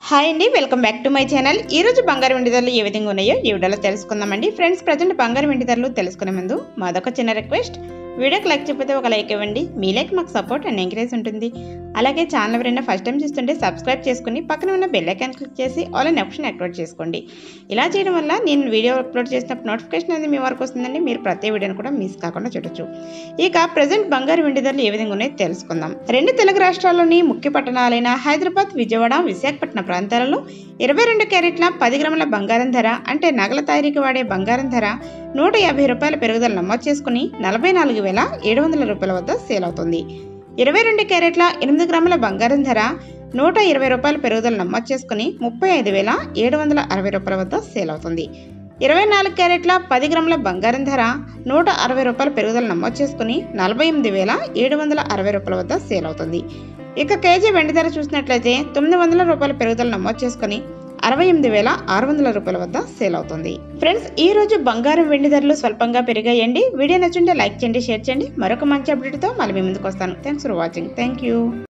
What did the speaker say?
hi అండి welcome back to my channel ఈ రోజు బంగారు వెండి ధరలు ఏ విధంగా ఉన్నాయో ఈ వీడియోలో తెలుసుకుందామండి ఫ్రెండ్స్ ప్రజెంట్ బంగారు వెండి ధరలు తెలుసుకునే ముందు మాదొక చిన్న రిక్వెస్ట్ వీడియోకి లైక్ చెప్పితే ఒక లైక్ ఇవ్వండి మీ లైక్ మాకు సపోర్ట్ అండ్ ఎంకరేజ్ ఉంటుంది అలాగే ఛానల్ ఎవరైనా ఫస్ట్ టైం చూస్తుంటే సబ్స్క్రైబ్ చేసుకుని పక్కన ఉన్న బెల్ ఐకాన్ క్లిక్ చేసి ఆల్ అనే ఆప్షన్ యాక్టివేట్ చేసుకోండి ఇలా చేయడం వల్ల నేను వీడియో అప్లోడ్ చేసినప్పుడు నోటిఫికేషన్ అనేది మీ వరకు వస్తుందండి మీరు ప్రతి వీడియోని కూడా మిస్ కాకుండా చూడొచ్చు ఇక ప్రజెంట్ బంగారు వెండి ధరలు ఏ విధంగా ఉన్నాయో తెలుసుకుందాం రెండు తెలుగు రాష్ట్రాల్లోని ముఖ్య పట్టణాలైన హైదరాబాద్ విజయవాడ విశాఖపట్నం ప్రాంతాలలో ఇరవై రెండు క్యారెట్ల పది గ్రాముల బంగారం ధర అంటే నగల తయారీకి వాడే బంగారం ధర నూట యాభై రూపాయల పెరుగుదల నమోదు చేసుకుని నలభై నాలుగు వేల ఏడు వందల రూపాయల వద్ద సేల్ అవుతుంది ఇరవై రెండు క్యారెట్ల ఎనిమిది గ్రాముల బంగారం ధర నూట ఇరవై రూపాయల పెరుగుదల నమోదు చేసుకుని ముప్పై ఐదు వేల ఏడు వందల అరవై రూపాయల వద్ద సేల్ అవుతుంది ఇరవై నాలుగు క్యారెట్ల పది గ్రాముల బంగారం ధర నూట అరవై రూపాయల పెరుగుదల నమోదు చేసుకుని నలభై ఎనిమిది వేల ఏడు వందల అరవై రూపాయల వద్ద సేల్ అవుతుంది ఇక కేజీ వెండి ధర చూసినట్లయితే తొమ్మిది వందల రూపాయల పెరుగుదల నమోదు చేసుకుని అరవై ఎనిమిది వేల ఆరు వందల రూపాయల వద్ద సేల్ అవుతుంది ఫ్రెండ్స్ ఈ రోజు బంగారం వెండి ధరలు స్వల్పంగా పెరిగాయండి వీడియో నచ్చుంటే లైక్ చేయండి షేర్ చేయండి మరొక మంచి అప్డేట్తో మళ్ళీ మీ ముందుకు వస్తాను thanks for watching thank you